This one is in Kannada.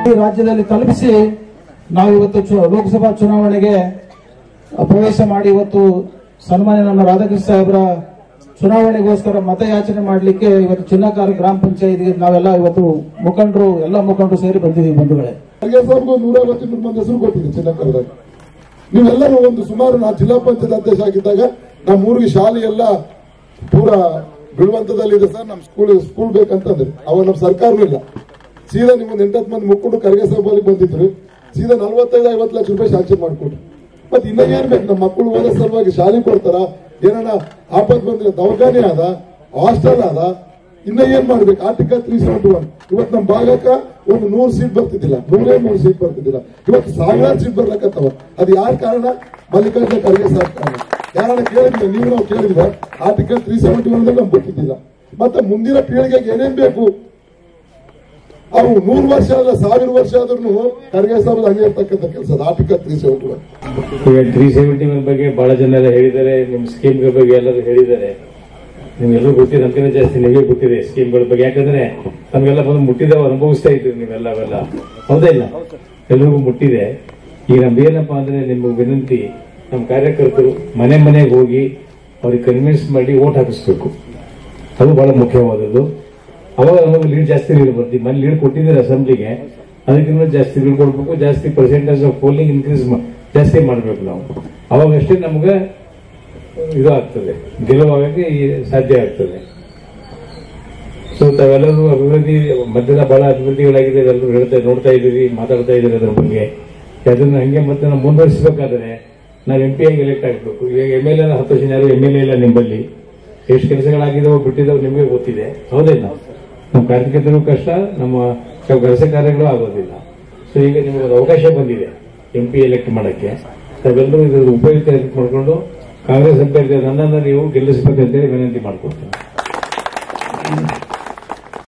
ಈ ರಾಜ್ಯದಲ್ಲಿ ತಲುಪಿಸಿ ನಾವು ಇವತ್ತು ಚು- ಲೋಕಸಭಾ ಚುನಾವಣೆಗೆ ಪ್ರವೇಶ ಮಾಡಿ ಇವತ್ತು ಸನ್ಮಾನ್ಯ ನಮ್ಮ ರಾಧಾಕೃಷ್ಣ ಸಾಹೇಬರ ಚುನಾವಣೆಗೋಸ್ಕರ ಮತಯಾಚನೆ ಮಾಡಲಿಕ್ಕೆ ಇವತ್ತು ಚಿನ್ನಕಾರ ಗ್ರಾಮ ಪಂಚಾಯತ್ಗೆ ನಾವೆಲ್ಲ ಇವತ್ತು ಮುಖಂಡರು ಎಲ್ಲ ಮುಖಂಡರು ಸೇರಿ ಬಂದಿದ್ದೀವಿ ಬಂಧುಗಳೇ ಖರ್ಗೆ ಸಾಹೇಬ್ಗೂ ನೂರೈವತ್ತು ಇನ್ನೂರು ಮಂದಿ ಹೆಸರು ಕೊಟ್ಟಿದೆ ಚಿನ್ನಕರದಾಗ ನೀವೆಲ್ಲರೂ ಒಂದು ಸುಮಾರು ನಾ ಜಿಲ್ಲಾ ಪಂಚಾಯತ್ ಅಧ್ಯಕ್ಷ ಆಗಿದ್ದಾಗ ನಮ್ಮ ಊರಿಗೆ ಶಾಲೆ ಎಲ್ಲ ಪೂರ ಬೀಳುವಂತದಲ್ಲಿದೆ ಸರ್ ನಮ್ಮ ಸ್ಕೂಲ್ ಸ್ಕೂಲ್ ಬೇಕಂತಂದ್ರೆ ಅವಾಗ ನಮ್ಮ ಸರ್ಕಾರನೂ ಇಲ್ಲ ಸೀದಾ ನಿಮ್ಮೊಂದು ಎಂಟತ್ತು ಮಂದಿ ಮುಕ್ಕೊಂಡು ಖರ್ಗೆ ಸಾಹೇಬ್ ಅಲ್ಲಿ ಬಂದಿದ್ರು ಸೀದಾ ನಲವತ್ತೈದು ಐವತ್ತು ಲಕ್ಷ ರೂಪಾಯಿ ಶಾಂಕ್ಷನ್ ಮಾಡಿಕೊಟ್ರು ಮತ್ತೆ ಇನ್ನ ಏನ್ ಬೇಕು ನಮ್ಮ ಮಕ್ಕಳು ಓದೋ ಸಲುವಾಗಿ ಶಾಲೆ ಕೊಡ್ತಾರ ಏನಾನ ಆಪತ್ ಬಂದ್ರೆ ದವಾಖಾನೆ ಅದ ಹಾಸ್ಟೆಲ್ ಅದ ಇನ್ನ ಏನ್ ಮಾಡ್ಬೇಕು ಆರ್ಟಿಕಲ್ ತ್ರೀ ಸೆವೆಂಟಿ ಒನ್ ಇವತ್ತು ನಮ್ಮ ಭಾಗಕ್ಕ ಒಂದು ನೂರು ಸೀಟ್ ಬರ್ತಿದ್ದಿಲ್ಲ ನೂರೇ ನೂರು ಸೀಟ್ ಬರ್ತಿದ್ದಿಲ್ಲ ಇವತ್ತು ಸಾವಿರಾರು ಸೀಟ್ ಬರ್ಲಕತ್ತವ ಅದು ಯಾರ ಕಾರಣ ಮಲ್ಲಿಕಾರ್ಜುನ ಖರ್ಗೆ ಸಾಹೇಬ್ ಕಾರಣ ಯಾರನ್ನ ಕೇಳಿದ್ವಿ ನೀವು ನಾವು ಕೇಳಿದ್ವ ಆರ್ಟಿಕಲ್ ತ್ರೀ ಸೆವೆಂಟಿ ಒನ್ ನಮ್ಗೆ ಗೊತ್ತಿದ್ದಿಲ್ಲ ಮತ್ತೆ ಮುಂದಿನ ಪೀಳಿಗೆಗೆ ಏನೇನ್ ಬೇಕು ಅವು ನೂರು ವರ್ಷ ಅಲ್ಲ ಸಾವಿರ ವರ್ಷ ಆದ್ರೂ ಖರ್ಗೆ ಸಾಹೇಬ್ ಹಂಗೆ ಇರ್ತಕ್ಕಂಥ ಕೆಲಸ ಆರ್ಟಿಕಲ್ ತ್ರೀ ಸೆವೆಂಟಿ ಒನ್ ಈಗ ತ್ರೀ ಸೆವೆಂಟಿ ಒನ್ ಬಗ್ಗೆ ಬಹಳ ಜನ ಎಲ್ಲ ಹೇಳಿದ್ದಾರೆ ನಿಮ್ಮ ಸ್ಕೀಮ್ಗಳ ಬಗ್ಗೆ ಎಲ್ಲರೂ ಹೇಳಿದ್ದಾರೆ ನಿಮ್ಗೆಲ್ಲರೂ ಗೊತ್ತಿದೆ ನಮ್ಗಿಂತ ಜಾಸ್ತಿ ನಿಮಗೆ ಗೊತ್ತಿದೆ ಸ್ಕೀಮ್ಗಳ ಬಗ್ಗೆ ಯಾಕಂದ್ರೆ ನಮ್ಗೆಲ್ಲ ಬಂದು ಮುಟ್ಟಿದವ ಅನುಭವಿಸ್ತಾ ಇದ್ದೀರಿ ನೀವೆಲ್ಲ ಅವೆಲ್ಲ ಹೌದಾ ಇಲ್ಲ ಎಲ್ರಿಗೂ ಮುಟ್ಟಿದೆ ಈಗ ನಮ್ದೇನಪ್ಪ ಅಂದ್ರೆ ನಿಮ್ಮ ವಿನಂತಿ ನಮ್ಮ ಕಾರ್ಯಕರ್ತರು ಮನೆ ಮನೆಗೆ ಹೋಗಿ ಅವ್ರಿಗೆ ಕನ್ವಿನ್ಸ್ ಮಾಡಿ ಓಟ್ ಹಾಕಿಸ್ಬೇಕು ಅದು ಬಹಳ ಮುಖ್ಯವಾದದ್ದು ಅವಾಗ ನಮಗೆ ಲೀಡ್ ಜಾಸ್ತಿ ಲೀಡ್ ಬರ್ತೀವಿ ಮನೆ ಲೀಡ್ ಕೊಟ್ಟಿದ್ದೀರಿ ಅಸೆಂಬ್ಲಿಗೆ ಅದಕ್ಕಿಂತ ಜಾಸ್ತಿ ಲೀಡ್ ಕೊಡ್ಬೇಕು ಜಾಸ್ತಿ ಪರ್ಸೆಂಟೇಜ್ ಆಫ್ ಪೋಲಿಂಗ್ ಇನ್ಕ್ರೀಸ್ ಜಾಸ್ತಿ ಮಾಡಬೇಕು ನಾವು ಅವಾಗಷ್ಟೇ ನಮ್ಗೆ ಇದು ಆಗ್ತದೆ ಗೆಲುವಾಗಕ್ಕೆ ಈ- ಸಾಧ್ಯ ಆಗ್ತದೆ ಸೊ ತಾವೆಲ್ಲರೂ ಅಭಿವೃದ್ಧಿ ಮಧ್ಯದ ಬಹಳ ಅಭಿವೃದ್ಧಿಗಳಾಗಿದೆ ಎಲ್ಲರೂ ಹೇಳ್ತಾ ನೋಡ್ತಾ ಇದ್ದೀರಿ ಮಾತಾಡ್ತಾ ಇದ್ದೀರಿ ಅದ್ರ ಬಗ್ಗೆ ಅದನ್ನ ಹಂಗೆ ಮತ್ತೆ ನಾವು ಮುಂದುವರಿಸಬೇಕಾದ್ರೆ ನಾವು ಎಂ ಪಿ ಆಗಿ ಎಲೆಕ್ಟ್ ಆಗಬೇಕು ಈಗ ಎಮ್ ಎಲ್ ಎ ಹತ್ತು ವರ್ಷ ಯಾರು ಎಮ್ ಎಲ್ ಎ ಇಲ್ಲ ನಿಮ್ಮಲ್ಲಿ ಎಷ್ಟು ಕೆಲಸಗಳಾಗಿದಾವೋ ಬಿಟ್ಟಿದಾವೆ ನಿಮಗೆ ಗೊತ್ತಿದೆ ಹೌದಿಲ್ಲ ನಮ್ಮ ಕಾರ್ಯಕರ್ತರಿಗೂ ಕಷ್ಟ ನಮ್ಮ ಕೆಲಸ ಕಾರ್ಯಗಳು ಆಗೋದಿಲ್ಲ ಸೊ ಈಗ ನಿಮಗೆ ಒಂದು ಅವಕಾಶ ಬಂದಿದೆ ಎಂ ಪಿ ಎಲೆಕ್ಟ್ ಮಾಡಕ್ಕೆ ತಾವೆಲ್ಲರೂ ಇದರ ಉಪಯುಕ್ತ ಎಲೆಕ್ಟ್ ಮಾಡಿಕೊಂಡು ಕಾಂಗ್ರೆಸ್ ಅಭ್ಯರ್ಥಿ ನನ್ನನ್ನು ನೀವು ಗೆಲ್ಲಿಸಬೇಕಂತೇಳಿ ವಿನಂತಿ ಮಾಡ್ಕೊಡ್ತೀನಿ